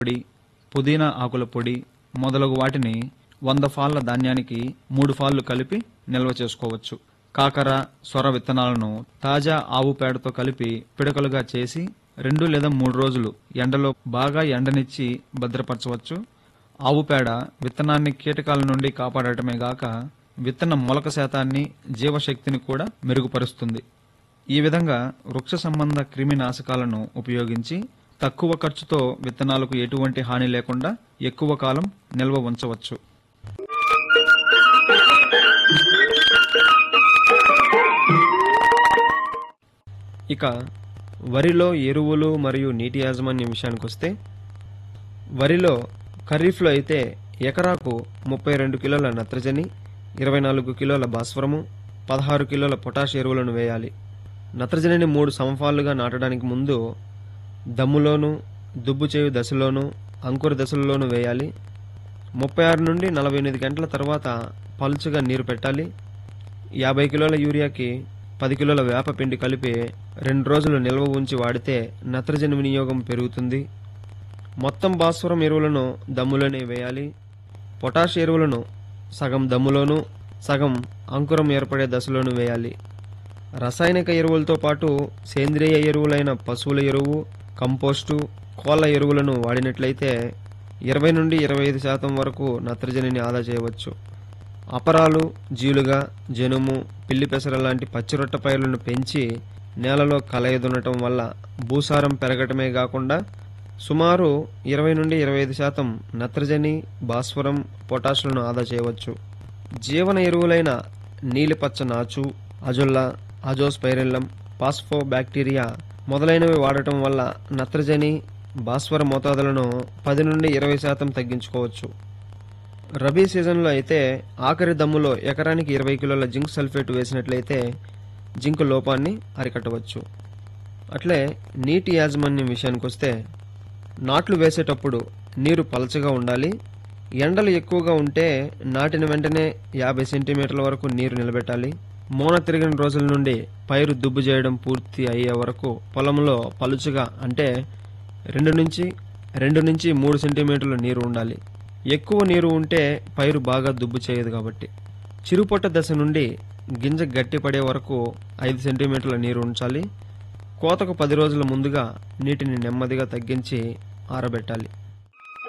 పొడి పుదీనా ఆకుల పొడి మొదలగు వాటిని వంద ఫాళ్ల ధాన్యానికి మూడు ఫాళ్లు కలిపి నిల్వ చేసుకోవచ్చు కాకర సొర విత్తనాలను తాజా ఆవు పేడతో కలిపి పిడకలుగా చేసి రెండు లేదా మూడు రోజులు ఎండలో బాగా ఎండనిచ్చి భద్రపరచవచ్చు ఆవు పేడ విత్తనాన్ని కీటకాల నుండి కాపాడటమే గాక విత్తన మొలక శాతాన్ని జీవశక్తిని కూడా మెరుగుపరుస్తుంది ఈ విధంగా వృక్ష సంబంధ క్రిమి నాశకాలను ఉపయోగించి తక్కువ ఖర్చుతో విత్తనాలకు ఎటువంటి హాని లేకుండా ఎక్కువ కాలం నిల్వ ఉంచవచ్చు ఇక వరిలో ఎరువులు మరియు నీటి యాజమాన్యం విషయానికి వస్తే వరిలో ఖరీఫ్లో అయితే ఎకరాకు ముప్పై రెండు కిలోల నత్రజని ఇరవై నాలుగు కిలోల భాస్వరము పదహారు కిలోల పొటాష్ ఎరువులను వేయాలి నత్రజనిని మూడు సమఫాలుగా నాటడానికి ముందు దమ్ములోను దుబ్బు చేయు దశలోను అంకుర దశలలోనూ వేయాలి ముప్పై ఆరు నుండి నలభై ఎనిమిది గంటల తర్వాత పలుచగా నీరు పెట్టాలి యాభై కిలోల యూరియాకి పది కిలోల వేపపిండి కలిపి రెండు రోజులు నిల్వ ఉంచి వాడితే నత్రజని వినియోగం పెరుగుతుంది మొత్తం భాస్వరం ఎరువులను దమ్ములోనే వేయాలి పొటాష్ ఎరువులను సగం దమ్ములోను సగం అంకురం ఏర్పడే దశలోనూ వేయాలి రసాయనిక ఎరువులతో పాటు సేంద్రియ ఎరువులైన పశువుల ఎరువు కంపోస్టు కోళ్ళ ఎరువులను వాడినట్లయితే ఇరవై నుండి ఇరవై ఐదు శాతం వరకు నత్రజనిని ఆదా చేయవచ్చు అపరాలు జీలుగా జనుము పిల్లి పెసర లాంటి పచ్చిరొట్ట పైర్లను పెంచి నేలలో కలయదునటం వల్ల భూసారం పెరగటమే కాకుండా సుమారు ఇరవై నుండి ఇరవై ఐదు శాతం నత్రజని భాస్వరం పొటాషులను ఆదా చేయవచ్చు జీవన ఎరువులైన నీలిపచ్చ నాచు అజొల్లా అజోస్పైరిల్లం పాస్ఫో బ్యాక్టీరియా మొదలైనవి వాడటం వల్ల నత్రజని భాస్వర మోతాదులను పది నుండి ఇరవై శాతం తగ్గించుకోవచ్చు రబీ సీజన్లో అయితే ఆఖరి దమ్ములో ఎకరానికి ఇరవై కిలోల జింక్ సల్ఫేట్ వేసినట్లయితే జింక్ లోపాన్ని అరికట్టవచ్చు అట్లే నీటి యాజమాన్యం విషయానికి వస్తే నాట్లు వేసేటప్పుడు నీరు పలచగా ఉండాలి ఎండలు ఎక్కువగా ఉంటే నాటిన వెంటనే యాభై సెంటీమీటర్ల వరకు నీరు నిలబెట్టాలి మోన తిరిగిన రోజుల నుండి పైరు దుబ్బు చేయడం పూర్తి అయ్యే వరకు పొలంలో పలుచగా అంటే రెండు నుంచి రెండు నుంచి మూడు సెంటీమీటర్ల నీరు ఉండాలి ఎక్కువ నీరు ఉంటే పైరు బాగా దుబ్బు చేయదు కాబట్టి చిరుపొట్ట దశ నుండి గింజ గట్టిపడే వరకు ఐదు సెంటీమీటర్ల నీరు ఉంచాలి కోతకు పది రోజుల ముందుగా నీటిని నెమ్మదిగా తగ్గించి ఆరబెట్టాలి